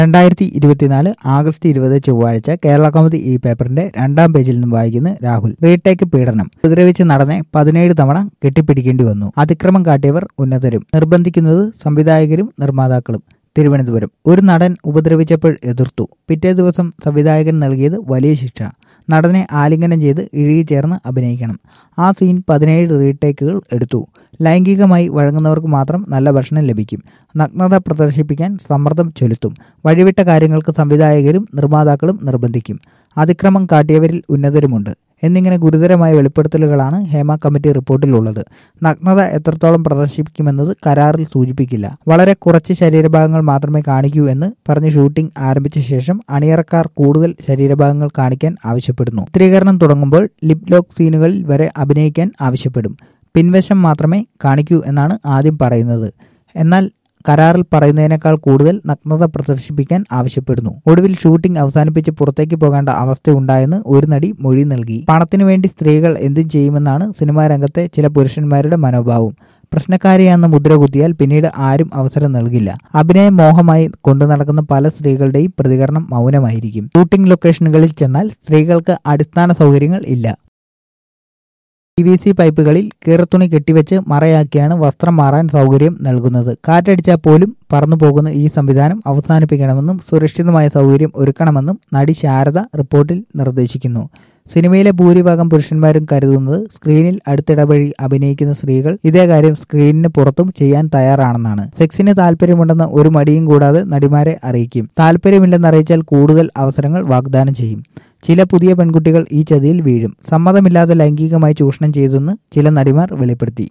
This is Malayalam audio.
രണ്ടായിരത്തി ഇരുപത്തിനാല് ആഗസ്റ്റ് ഇരുപത് ചൊവ്വാഴ്ച കേരള കൗമുദി ഈ പേപ്പറിന്റെ രണ്ടാം പേജിൽ നിന്നും വായിക്കുന്ന രാഹുൽ റീടേക്ക് പീഡനം ഉപദ്രവിച്ച് നടനെ പതിനേഴ് തവണ കെട്ടിപ്പിടിക്കേണ്ടി വന്നു അതിക്രമം കാട്ടിയവർ ഉന്നതരും നിർബന്ധിക്കുന്നത് സംവിധായകരും നിർമ്മാതാക്കളും തിരുവനന്തപുരം ഒരു നടൻ ഉപദ്രവിച്ചപ്പോൾ എതിർത്തു പിറ്റേ ദിവസം സംവിധായകൻ നൽകിയത് വലിയ ശിക്ഷ നടനെ ആലിംഗനം ചെയ്ത് ഇഴുകിച്ചേർന്ന് അഭിനയിക്കണം ആ സീൻ പതിനേഴ് റീടേക്കുകൾ എടുത്തു ലൈംഗികമായി വഴങ്ങുന്നവർക്ക് മാത്രം നല്ല ഭക്ഷണം ലഭിക്കും നഗ്നത പ്രദർശിപ്പിക്കാൻ സമ്മർദ്ദം ചെലുത്തും വഴിവിട്ട കാര്യങ്ങൾക്ക് സംവിധായകരും നിർമ്മാതാക്കളും നിർബന്ധിക്കും അതിക്രമം കാട്ടിയവരിൽ ഉന്നതരുമുണ്ട് എന്നിങ്ങനെ ഗുരുതരമായ വെളിപ്പെടുത്തലുകളാണ് ഹേമ കമ്മിറ്റി റിപ്പോർട്ടിലുള്ളത് നഗ്നത എത്രത്തോളം പ്രദർശിപ്പിക്കുമെന്നത് കരാറിൽ സൂചിപ്പിക്കില്ല വളരെ കുറച്ച് ശരീരഭാഗങ്ങൾ മാത്രമേ കാണിക്കൂ എന്ന് പറഞ്ഞ് ഷൂട്ടിംഗ് ആരംഭിച്ച ശേഷം അണിയറക്കാർ കൂടുതൽ ശരീരഭാഗങ്ങൾ കാണിക്കാൻ ആവശ്യപ്പെടുന്നു ചിത്രീകരണം തുടങ്ങുമ്പോൾ ലിപ് ലോക്ക് സീനുകളിൽ വരെ അഭിനയിക്കാൻ ആവശ്യപ്പെടും പിൻവശം മാത്രമേ കാണിക്കൂ എന്നാണ് ആദ്യം പറയുന്നത് എന്നാൽ കരാറിൽ പറയുന്നതിനേക്കാൾ കൂടുതൽ നഗ്നത പ്രദർശിപ്പിക്കാൻ ആവശ്യപ്പെടുന്നു ഒടുവിൽ ഷൂട്ടിംഗ് അവസാനിപ്പിച്ച് പുറത്തേക്ക് പോകേണ്ട അവസ്ഥയുണ്ടായെന്ന് ഒരു നടി മൊഴി നൽകി പണത്തിനു വേണ്ടി സ്ത്രീകൾ എന്തും ചെയ്യുമെന്നാണ് സിനിമാ രംഗത്തെ ചില പുരുഷന്മാരുടെ മനോഭാവം പ്രശ്നക്കാരിയാണെന്ന് മുദ്ര കുത്തിയാൽ പിന്നീട് ആരും അവസരം നൽകില്ല അഭിനയ മോഹമായി കൊണ്ടു നടക്കുന്ന പല സ്ത്രീകളുടെയും പ്രതികരണം മൗനമായിരിക്കും ഷൂട്ടിംഗ് ലൊക്കേഷനുകളിൽ ചെന്നാൽ സ്ത്രീകൾക്ക് അടിസ്ഥാന സൗകര്യങ്ങൾ ഇല്ല പി വി സി പൈപ്പുകളിൽ കീറത്തുണി കെട്ടിവെച്ച് മറയാക്കിയാണ് വസ്ത്രം മാറാൻ സൗകര്യം നൽകുന്നത് കാറ്റടിച്ചാൽ പോലും പറന്നു പോകുന്ന ഈ സംവിധാനം അവസാനിപ്പിക്കണമെന്നും സുരക്ഷിതമായ സൗകര്യം ഒരുക്കണമെന്നും നടി ശാരദ റിപ്പോർട്ടിൽ നിർദ്ദേശിക്കുന്നു സിനിമയിലെ ഭൂരിഭാഗം പുരുഷന്മാരും കരുതുന്നത് സ്ക്രീനിൽ അടുത്തിടവഴി അഭിനയിക്കുന്ന സ്ത്രീകൾ ഇതേ കാര്യം സ്ക്രീനിന് പുറത്തും ചെയ്യാൻ തയ്യാറാണെന്നാണ് സെക്സിന് താല്പര്യമുണ്ടെന്ന് ഒരു മടിയും കൂടാതെ നടിമാരെ അറിയിക്കും താല്പര്യമില്ലെന്ന് അറിയിച്ചാൽ കൂടുതൽ അവസരങ്ങൾ വാഗ്ദാനം ചെയ്യും ചില പുതിയ പെൺകുട്ടികൾ ഈ ചതിയിൽ വീഴും സമ്മതമില്ലാതെ ലൈംഗികമായി ചൂഷണം ചെയ്തെന്ന് ചില നടിമാർ വെളിപ്പെടുത്തി